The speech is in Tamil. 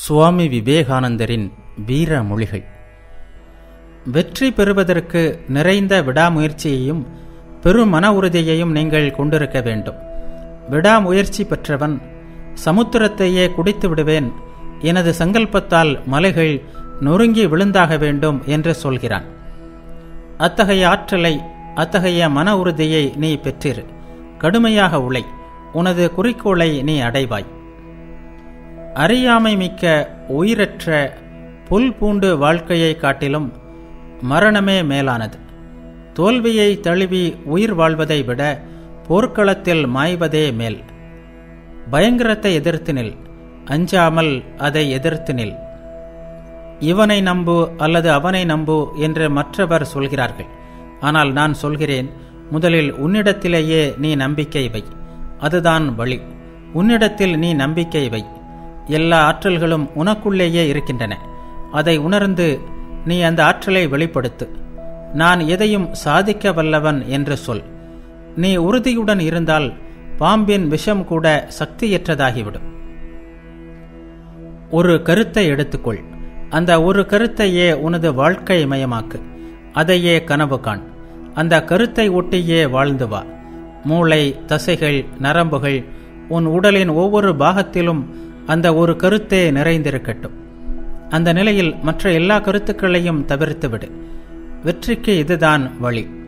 சுவாமி விவேகானந்தரின் வீர மொழிகள் வெற்றி பெறுவதற்கு நிறைந்த விடாமுயற்சியையும் பெரும் மன உறுதியையும் நீங்கள் கொண்டிருக்க வேண்டும் விடாமுயற்சி பெற்றவன் சமுத்திரத்தையே குடித்து விடுவேன் எனது சங்கல்பத்தால் மலைகள் நொறுங்கி விழுந்தாக வேண்டும் என்று சொல்கிறான் அத்தகைய ஆற்றலை அத்தகைய மன உறுதியை நீ பெற்றிரு கடுமையாக உழை உனது குறிக்கோளை நீ அடைவாய் அறியாமை மிக்க உயிரற்ற புல் பூண்டு வாழ்க்கையை காட்டிலும் மரணமே மேலானது தோல்வியை தழுவி உயிர் வாழ்வதை விட போர்க்களத்தில் மாய்வதே மேல் பயங்கரத்தை எதிர்த்து நில் அஞ்சாமல் அதை எதிர்த்து நில் இவனை நம்பு அல்லது அவனை நம்பு என்று மற்றவர் சொல்கிறார்கள் ஆனால் நான் சொல்கிறேன் முதலில் உன்னிடத்திலேயே நீ நம்பிக்கை வை அதுதான் வழி உன்னிடத்தில் நீ நம்பிக்கை வை எல்லா ஆற்றல்களும் உனக்குள்ளேயே இருக்கின்றன அதை உணர்ந்து நீ அந்த ஆற்றலை வெளிப்படுத்து நான் எதையும் சாதிக்க வல்லவன் என்று சொல் நீ உறுதியுடன் இருந்தால் பாம்பின் விஷம் கூட சக்தியற்றதாகிவிடும் ஒரு கருத்தை எடுத்துக்கொள் அந்த ஒரு கருத்தையே உனது வாழ்க்கை மயமாக்கு அதையே கனவு காண் அந்த கருத்தை ஒட்டியே வாழ்ந்து வா மூளை தசைகள் நரம்புகள் உன் உடலின் ஒவ்வொரு பாகத்திலும் அந்த ஒரு கருத்தே நிறைந்திருக்கட்டும் அந்த நிலையில் மற்ற எல்லா கருத்துக்களையும் தவிர்த்துவிடு வெற்றிக்கு இதுதான் வழி